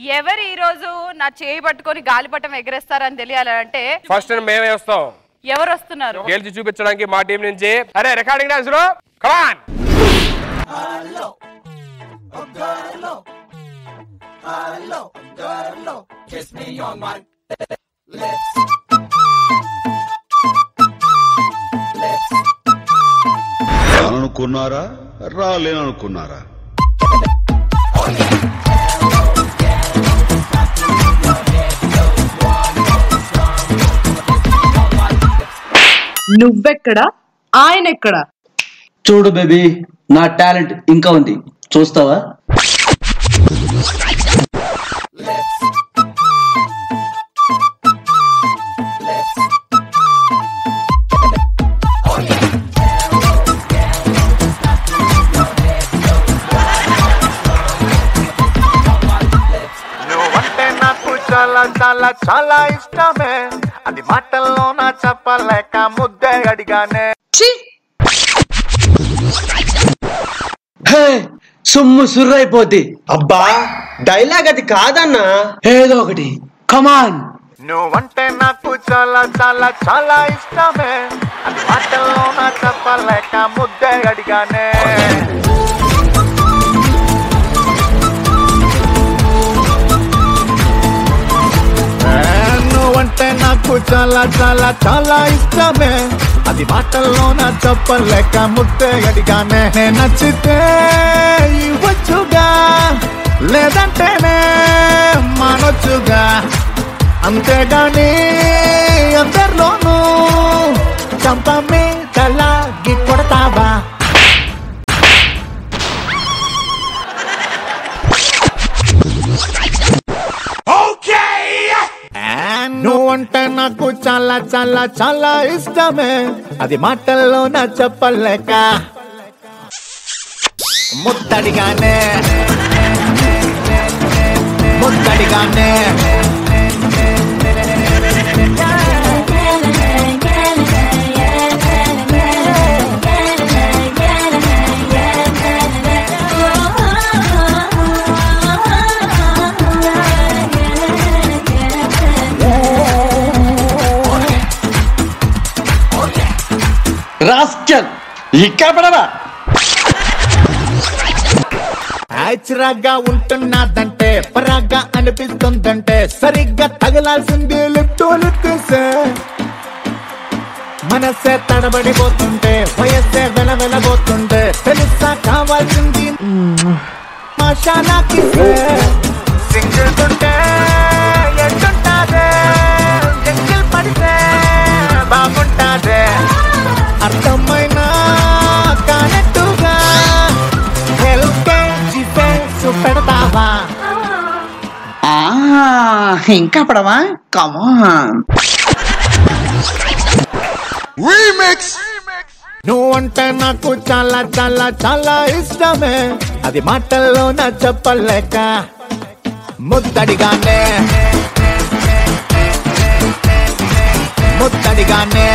ఎవరు ఈ రోజు నా చేయి పట్టుకొని గాలిపటం ఎగరేస్తారని తెలియాలంటే ఫస్ట్ మేమే వస్తాం ఎవరు వస్తున్నారు గెలిచి చూపించడానికి మా టీం నుంచి అరే రికార్డింగ్ డాన్స్ లో కమాన్ అనుకున్నారా రాలేననుకున్నారా నువ్వెక్కడ ఆయన ఎక్కడ చూడు బేబీ నా టాలెంట్ ఇంకా ఉంది చూస్తావా నువ్వంటే నాకు చాలా చాలా చాలా ఇష్టమే అది మాటల్లో నా చెప్పలేక ముద్దే అడిగానే ఛీ హే సొమ్ము సుర్రైపోద్ది అబ్బా డైలాగ్ అది కాదన్నా ఏదో ఒకటి కమాన్ నువ్వంటే నాకు చాలా చాలా చాలా ఇష్టమే అది మాటల్లో నా చెప్పలేక ముద్దే అడిగానే ఏ, నువ్వంటే నాకు చాలా చాలా చాలా ఇష్టమే అది మాటల్లో నా చెప్పలేక ముద్దే అడిగానే నే నచ్చితే ఇవ్వచ్చుగా లేదంటేనే మానొచ్చుగా అంతేగాని అందరిలోనూ చంప మీద లాగి కొడతావా ఆ, నువ్వంటే నాకు చాలా చాలా చాలా ఇష్టమే అది మాటల్లో నా చెప్పలేక ముద్దడిగానే ముద్దడిగానే రాస్కల్ ఇక్కడ పడవా యాచురాగా ఉంటున్నదంటే పరాగా అనిపిస్తుందంటే సరిగ్గా తగలాల్సింది లిఫ్ట్ లిప్సే మనసే తడబడిపోతుంటే వయస్సే వెల వెలబోతుంటే తెలుసా కావాల్సింది మషాలాకి సింగిల్ తుంటే ఎట్టుంటాదే ఎంగిల్ పడితే బాగుంటాదే అర్థమైనా కానట్టుగా ఎల్కేజీ ఫేస్ పెడతావా ఆ, ఇంకా పడవా కమాన్ నువ్వంటే నాకు చాలా చాలా చాలా ఇష్టమే అది మాటల్లో నా చెప్పలేక ముద్దడిగానే ముద్దడిగానే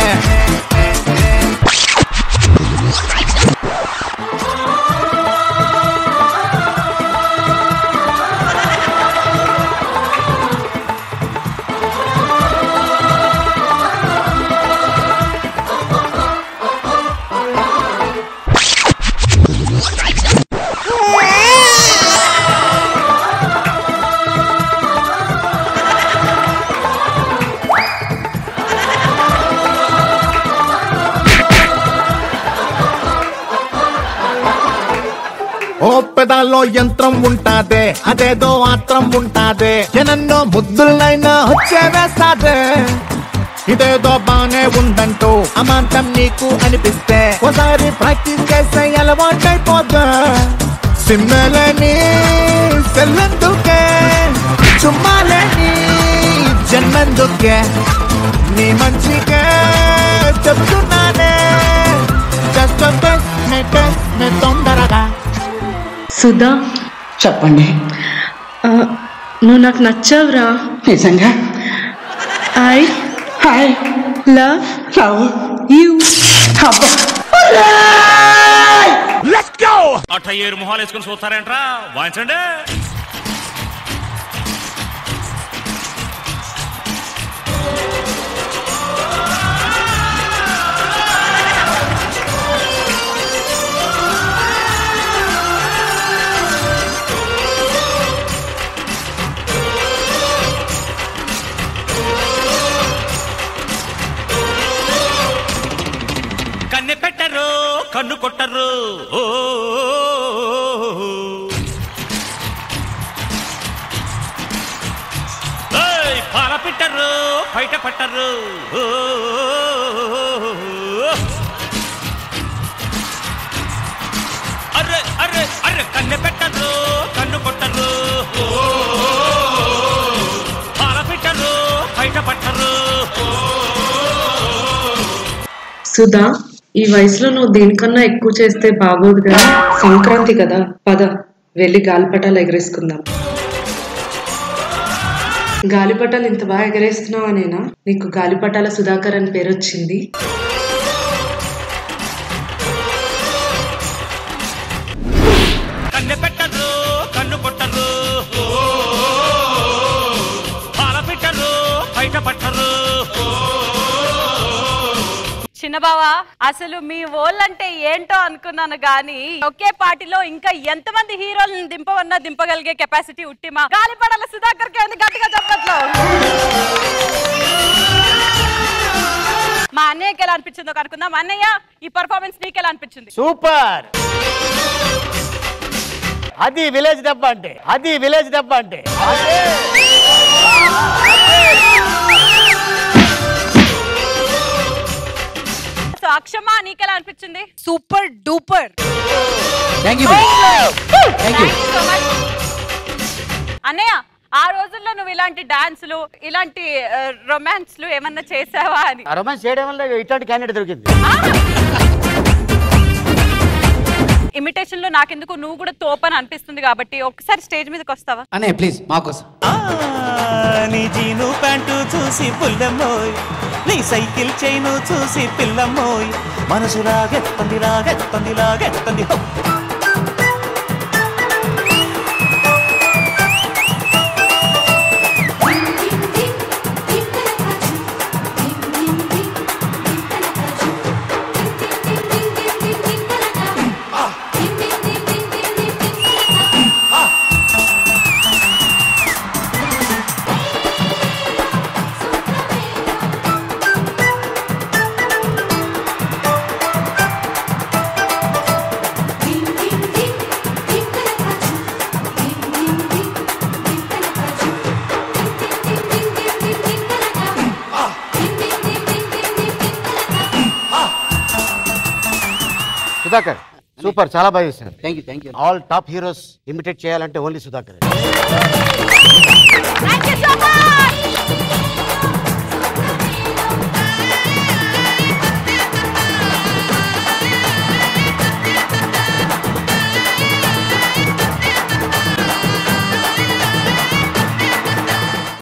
ఓ పెదాల్లో యంత్రం ఉంటాదే అదేదో ఆత్రం ఉంటాదే ఎనన్నో ముద్దులైనా వచ్చే వేస్తాదే ఇదేదో బానే ఉందంటూ అమాంతం నీకు అనిపిస్తే ఒకసారి ప్రాక్టీస్ చేస్తే అలవాటైపోద్దా సిమ్మలని సెల్లందుకే చుమ్మాలని జన్మందుకే నీ మంచిగా చెప్తున్నానే జస్ట్ బెస్ట్ మే బెస్ట్ మే తొందరగా సుధా చెప్పండి ఆ, నువ్వు నాకు నచ్చావురా నిజంగా I hi love love you అట్ట ఏరు మొహాలు వేసుకుని చూస్తారేంట్రా వాయించండి పెట్టరు కన్ను కొట్టరు ఓ ఏయ్, పాల పెట్టరు బయట పట్టరు ఓ అర్రె అర్రె అర్రె కన్నె పెట్టరు కన్ను కొట్టరు ఓ పాల పెట్టరు బయట పట్టరు సుధా ఈ వయసులో నువ్వు దీనికన్నా ఎక్కువ చేస్తే బాగోదు కదా సంక్రాంతి కదా పద వెళ్ళి గాలిపటాలు ఎగరేసుకుందాం గాలిపటాలు ఇంత బాగా ఎగరేస్తున్నావా నేనా నీకు గాలిపటాల సుధాకర్ అని పేరు వచ్చింది కన్నె పెట్టరు కన్ను కొట్టరు పాల పెట్టరు బయట పట్టరు చిన్న బావా అసలు మీ ఓళ్ళంటే ఏంటో అనుకున్నాను గానీ ఒకే పార్టీలో ఇంకా ఎంతమంది హీరోలను దింపవన్నా దింపగలిగే కెపాసిటీ ఉట్టి మా గాలిపడాల సుధాకర్ కి ఉంది గట్టిగా చెప్పట్లో మా అన్నయ్యకి ఎలా అనిపించిందో కనుక్కుందాం అన్నయ్య ఈ పర్ఫార్మెన్స్ నీకు ఎలా అనిపించింది సూపర్ అది విలేజ్ దెబ్బ అంటే అది విలేజ్ దెబ్బ అంటే సో అక్షమా నీకు ఎలా అనిపించింది super duper thank you thank you అన్నయ్య ఆ రోజుల్లో నువ్వు ఇలాంటి డాన్సులు ఇలాంటి రొమాన్స్లు ఏమన్నా చేసావా అని ఆ రొమాన్స్ చేయడం వల్ల ఇట్లాంటి క్యాండిడేట్ దొరికింది ఇమిటేషన్ లో నాకెందుకు నువ్వు కూడా తోపని అనిపిస్తుంది కాబట్టి ఒకసారి స్టేజ్ మీదకి వస్తావా అనే ప్లీజ్ మాకోసం నీ జీను ప్యాంటు చూసి పుల్లమ్మోయ్ నీ సైకిల్ చైను చూసి పిల్లమ్మోయ్ మనసు లాగెత్తంది లాగెత్తంది లాగెత్తంది హో! సుధాకర్ సూపర్ చాలా బాగా చేశారు thank you thank you all top heroes imitate చేయాలంటే only Sudhakar Thank you so much!